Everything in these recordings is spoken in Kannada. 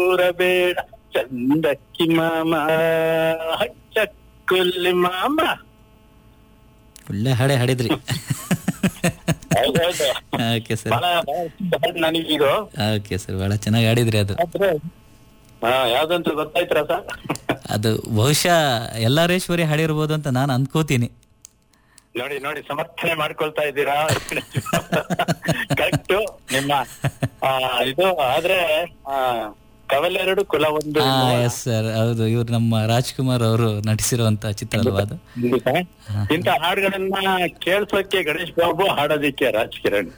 ಕೂರಬೇಡ ಚಂದಕ್ಕಿ ಮಾಮ ಹಚ್ಚಕ್ಕುಲ್ಲಿ ಮಾಮ ಒಳ್ಳೆ ಹಾಡೆ ಹಾಡಿದ್ರಿ ಹೌದೌದು ಓಕೆ ಸರ್ ಬಹಳ ಬಹಳ ನನಗೀಗ ಓಕೆ ಸರ್ ಬಹಳ ಚೆನ್ನಾಗಿ ಹಾಡಿದ್ರಿ ಅದು ಹಾ ಯಾವ್ದಂತ ಗೊತ್ತಾಯ್ತರ ಸರ್ ಅದು ಬಹುಶಃ ಎಲ್ಲಾರೇಶ್ವರಿ ಹಾಡಿರ್ಬೋದು ಅಂತ ನಾನು ಅನ್ಕೋತೀನಿ ನೋಡಿ ನೋಡಿ ಸಮರ್ಥನೆ ಮಾಡ್ಕೊಳ್ತಾ ಇದ್ದೀರಾ ಕರೆಕ್ಟ್ ನಿಮ್ಮ ಆ, ಇದು ಆದ್ರೆ ಆ, ಕವಲೆರಡು ಕುಲ ಒಂದು ಎಸ್ ಸರ್ ಹೌದು ಇವ್ರು ನಮ್ಮ ರಾಜ್ಕುಮಾರ್ ಅವರು ನಟಿಸಿರುವಂತ ಚಿತ್ರ ಅಲ್ವಾ ಅದು ಇಂತ ಹಾಡುಗಳನ್ನ ಕೇಳ್ಸೋಕೆ ಗಣೇಶ್ ಬಾಬು ಹಾಡೋದಿಕ್ಕೆ ರಾಜ್ ಕಿರಣ್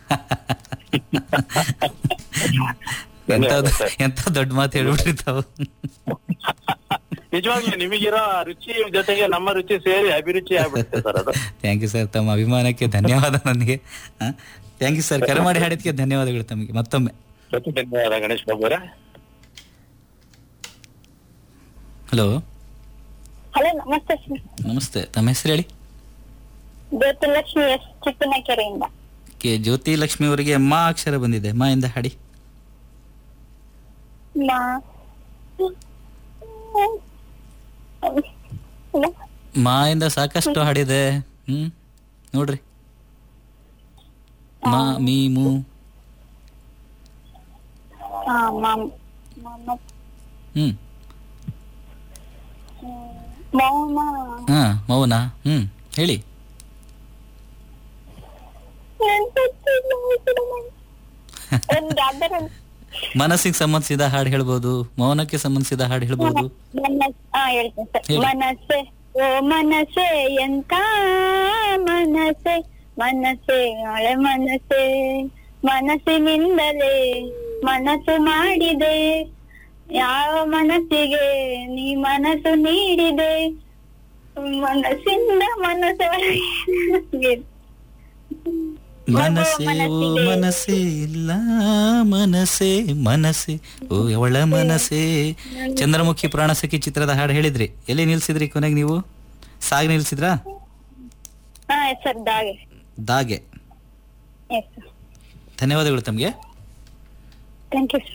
ಎಂತ ಎಂತ ದೊಡ್ಡ ಮಾತು ಹೇಳ್ಬಿಟ್ರಿ ತಾವು ನಿಜವಾಗ್ಲೂ ನಿಮಗಿರೋ ರುಚಿ ಜೊತೆಗೆ ನಮ್ಮ ರುಚಿ ಸೇರಿ ಅಭಿರುಚಿ ಆಗ್ಬಿಡುತ್ತೆ ಸರ್ ಅದು ಥ್ಯಾಂಕ್ ಯು ಸರ್ ತಮ್ಮ ಅಭಿಮಾನಕ್ಕೆ ಧನ್ಯವಾದ ನನಗೆ ಥ್ಯಾಂಕ್ ಯು ಸರ್ ಕರೆ ಮಾಡಿ ಹಾಡಿದ್ಕೆ ಧನ್ಯವಾದಗಳು ತಮಗೆ ಮತ್ತೊಮ್ಮೆ ಪ್ರತಿ ಧನ್ಯವಾದ ಗಣೇಶ್ ಬಾಬು ಅವರೇ ಹಲೋ ಹಲೋ ನಮಸ್ತೆ ಸರ್ ನಮಸ್ತೆ ತಮ್ಮ ಹೆಸರು ಹೇಳಿ ಜ್ಯೋತಿಲಕ್ಷ್ಮಿ ಎಸ್ ಚಿಕ್ಕನಕೆರೆಯಿಂದ ಕೆ ಜ್ಯೋತಿ ಲಕ್ಷ್ಮಿ ಅವರಿಗೆ ಮಾ ಅಕ್ಷರ ಬಂದಿದೆ ಮಾ ಇಂದ ಹಾಡಿ ಮಾ ಮಾ ಇಂದ ಸಾಕಷ್ಟು ಹಾಡಿದೆ ಹ್ಮ್ ನೋಡ್ರಿ ಮಾ ಮೀ ಮೂ ಆ, ಮಾಮ್- ಮಾಮ- ಹ್ಮ್ ಮೌನ ಹಾ ಮೌನ ಹ್ಮ್ ಹೇಳಿ ಒಂದ್ ಯಾವ್ದಾರ ಒಂದ್ ಮನಸ್ಸಿಗೆ ಸಂಬಂಧಿಸಿದ ಹಾಡು ಹೇಳ್ಬೋದು ಮೌನಕ್ಕೆ ಸಂಬಂಧಿಸಿದ ಹಾಡು ಹೇಳ್ಬೋದು ಮನಸ್ ಹಾ ಹೇಳ್ತೀನಿ ಸರ್ ಹೇಳಿ. ಮನಸ್ಸೆ ಓ ಮನಸ್ಸೆ ಎಂತ ಮನಸ್ಸೆ ಮನಸ್ಸೆ ಹಳೆ ಮನಸ್ಸೆ ಮನಸ್ಸಿನಿಂದಲೇ ಮನಸ್ಸು ಮಾಡಿದೆ ಯಾವ ಮನಸ್ಸಿಗೆ ನೀ ಮನಸ್ಸು ನೀಡಿದೆ ಮನಸ್ಸಿಂದ ಮನಸ್ಸು ಮನಸ್ಸೇ ಓ ಮನಸ್ಸೇ ಇಲ್ಲ ಮನಸ್ಸೇ ಮನಸ್ಸೇ ಓ ಅವಳ ಮನಸ್ಸೇ ಚಂದ್ರಮುಖಿ ಪ್ರಾಣಸಖಿ ಚಿತ್ರದ ಹಾಡು ಹೇಳಿದ್ರಿ ಎಲ್ಲಿ ನಿಲ್ಸಿದ್ರಿ ಕೊನೆಗೆ ನೀವು ಸಾಗ್ ನಿಲ್ಸಿದ್ರಾ ಹಾ ಸರ್ ದಾಗೆ ದಾಗೆ ಎಸ್ ಸರ್ ಧನ್ಯವಾದಗಳು ತಮಗೆ thank you sir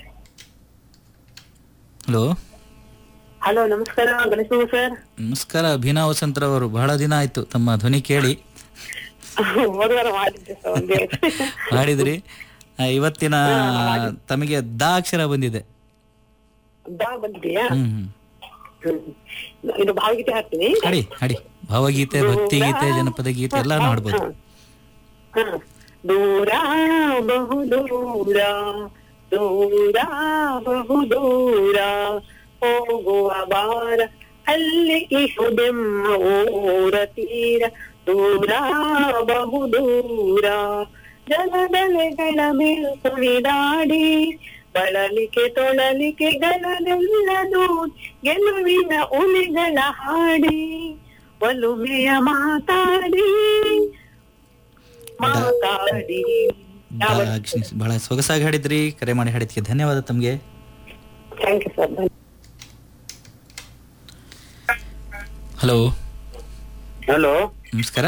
hello hello ನಮಸ್ಕಾರ ಗಣೇಶ್ ಬಾಬು ಸರ್ ನಮಸ್ಕಾರ ಅಭಿನಾ ವಸಂತರವರು ಬಹಳ ದಿನ ಆಯ್ತು ತಮ್ಮ ಧ್ವನಿ ಕೇಳಿ ಹೋದ ವಾರ ಮಾಡಿದ್ದೆ ಸರ್ ಒಂದೇ ಹಾಡಿದ್ರಿ ಆ, ಇವತ್ತಿನ ತಮಗೆ ದಾ ಅಕ್ಷರ ಬಂದಿದೆ ದಾ ಬಂದಿದೆಯಾ ಹ್ಮ್ ಹ್ಮ್ ಹ್ಮ್. ಇದು ಭಾವಗೀತೆ ಹಾಕ್ತೀನಿ ಹಾಡಿ ಹಾಡಿ ಭಾವಗೀತೆ ಭಕ್ತಿ ಗೀತೆ ಜನಪದ ಗೀತೆ ಎಲ್ಲಾನು ಹಾಡ್ಬೋದು ಹ. ದೂರ ಬಹು ದೂರ ದೂರ ಬಹು ದೂರ ಹೋಗುವ ಬಾರ ಅಲ್ಲಿ ಇಹುದೆಮ್ಮ ಊರ ತೀರ ದೂರ ಬಹು ದೂರ ಜಲದಲೆಗಳ ಮೇಲು ಸುಳಿದಾಡಿ ಬಳಲಿಕೆ ತೊಳಲಿಕೆ ಗಲದೆಲ್ಲದು ಗೆಲುವಿನ ಉಲಿಗಳ ಹಾಡಿ ಒಲುಮೆಯ ಮಾತಾಡಿ ಮಾತಾಡಿ ದಾ ಅಕ್ಷ- ಬಹಳ ಸೊಗಸಾಗಿ ಹಾಡಿದ್ರಿ ಕರೆ ಮಾಡಿ ಹಾಡಿದ್ಕೆ ಧನ್ಯವಾದ ತಮಗೆ thank you sir hello hello ನಮಸ್ಕಾರ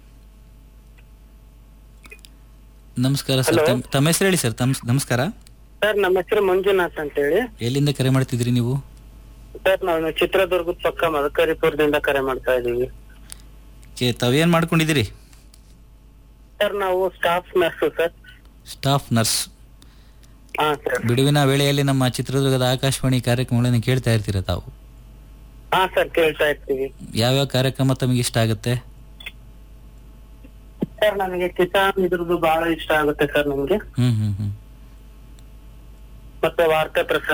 ನಮಸ್ಕಾರ ಸರ್ ತಮ್- ತಮ್ಮ ಹೆಸರು ಹೇಳಿ ಸರ್ ತಮ್ ನಮಸ್ಕಾರ ಸರ್ ನಮ್ಮ ಹೆಸರು ಮಂಜುನಾಥ್ ಅಂತ ಹೇಳಿ ಎಲ್ಲಿಂದ ಕರೆ ಮಾಡ್ತಿದ್ರಿ ನೀವು ಸರ್ ನಾವು ಚಿತ್ರದುರ್ಗದ ಪಕ್ಕ ಮದಕರಿಪುರದಿಂದ ಕರೆ ಮಾಡ್ತಾ ಇದೀವಿ ಕೆ ತಾವೇನ್ ಮಾಡ್ಕೊಂಡಿದ್ದೀರಿ ಸರ್ ನಾವು staff nurse sir staff nurse ಹಾ ಸರ್ ಬಿಡುವಿನ ವೇಳೆಯಲ್ಲಿ ನಮ್ಮ ಚಿತ್ರದುರ್ಗದ ಆಕಾಶವಾಣಿ ಕಾರ್ಯಕ್ರಮಗಳನ್ನು ಕೇಳ್ತಾ ಇರ್ತೀರ ತಾವು ಹಾ ಸರ್ ಕೇಳ್ತಾ ಇರ್ತೀವಿ ಯಾವ್ಯಾವ ಕಾರ್ಯಕ್ರಮ ತಮಗೆ ಇಷ್ಟ ಆಗುತ್ತೆ ಸರ್ ನನಗೆ ಕಿಸಾನ್ ಇದ್ರದ್ದು ಬಹಳ ಇಷ್ಟ ಆಗುತ್ತೆ ಸರ್ ನಮ್ಗೆ ಹ್ಮ್ ಹ್ಮ್ ಹ್ಮ್ ಮತ್ತೆ ವಾರ್ತಾ ಪ್ರಸಾರ